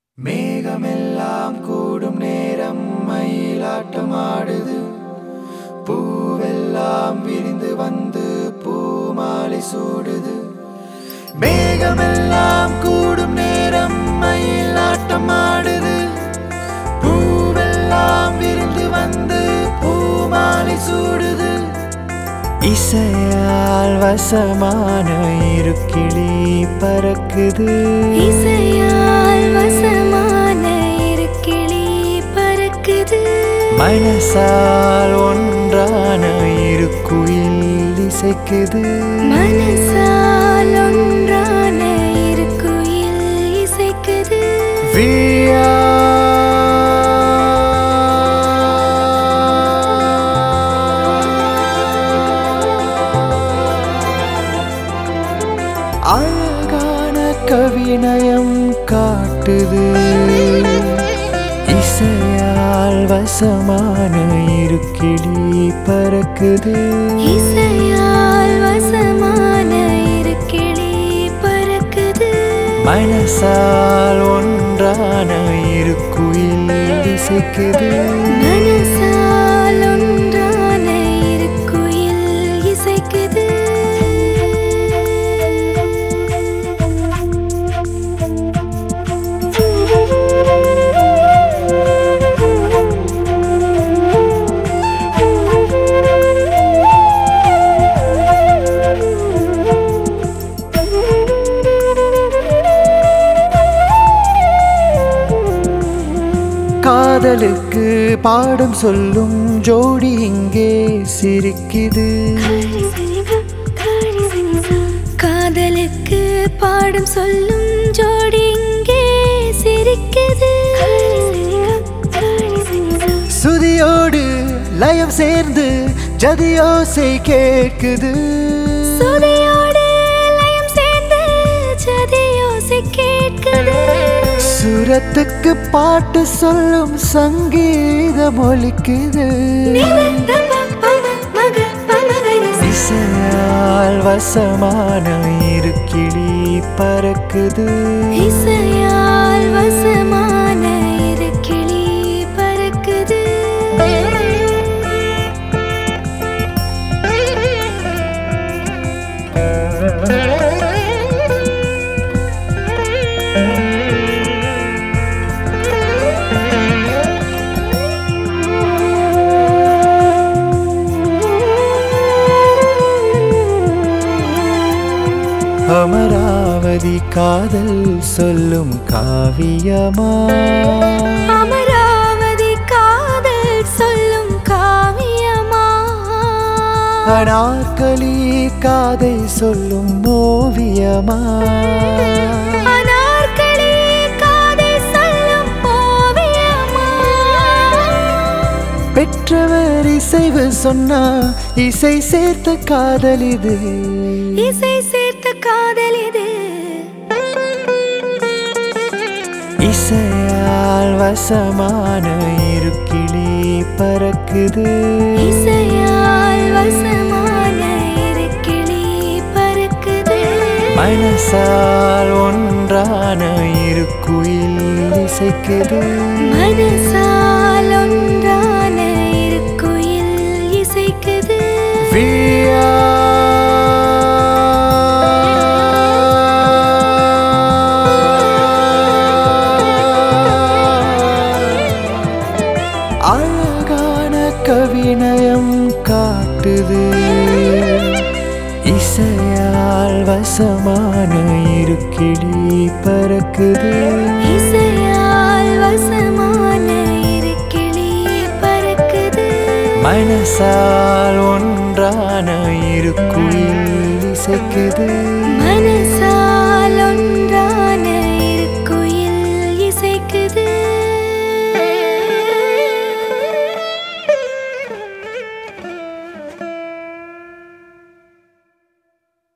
மேகமெல்லாம் கூடும் நேரம் மயிலாட்டம் ஆடுது பூவெல்லாம் விரிந்து வந்து பூமாலை சூடுது மேகமெல்லாம் கூடும் நேரம் மயிலாட்டம் ஆடுது பூவெல்லாம் விரிந்து வந்து பூமாலை சூடுது இசையால் வசமான இருக்கிளி பறக்குது இசையால் வசமான இருக்கிளி பறக்குது மனசால் ஒன்றான இருக்குயில் இசைக்குது மனசால் ஒன்றான இருக்குயில் இசைக்குது விழியா அழகான கவிநயம் காட்டுது இசையால் வசமான இருக்கிளி பறக்குது இசையால் வசமான இருக்கிளி பறக்குது மனசால் ஒன்றான இருக்குயில் இசைக்குது மனசால் ஒன்றான இருக்குயில் இசைக்குது காதலுக்கு பாடம் சொல்லும் ஜோடி இங்கே சிரிக்குது காதலுக்கு பாடம் சொல்லும் ஜோடி இங்கே சிரிக்குது சுதியோடு லயம் சேர்ந்து ஜதியோசை கேட்குது சுதையோடு லயம் சேர்ந்து ஜதியோசை கேட்குது சுரத்துக்கு பாட்டு சொல்லும் சங்கீதம் ஒலிக்குது இசையால் வசமான இருக்கிளி பறக்குது இசையால் வசமான இருக்கிளி பறக்குது அமராவதி காதல் சொல்லும் காவியமா அமராவதி காதல் சொல்லும் காவியமா அனார்களி காதை சொல்லும் ஓவியமா அனார்களி காதை சொல்லும் ஓவியமா பெற்றவர் இசைவு சொன்னா இசை சேர்த்த காதல் இது இசை சேர்த்த காதல் இது இசையால் வசமான இருக்கிளி பறக்குது இசையால் வசமான இருக்கிளி பறக்குது மனசால் ஒன்றான இருக்குயில் இசைக்குது மனசால் ஒன்றான இருக்குயில் இசைக்குது விழியா அழகான கவிநயம் காட்டுது இசையால் வசமான இருக்கிளி பறக்குது இசையால் வசமான இருக்கிளி பறக்குது மனசால் ஒன்றான இருக்குயில் இசைக்குது மனச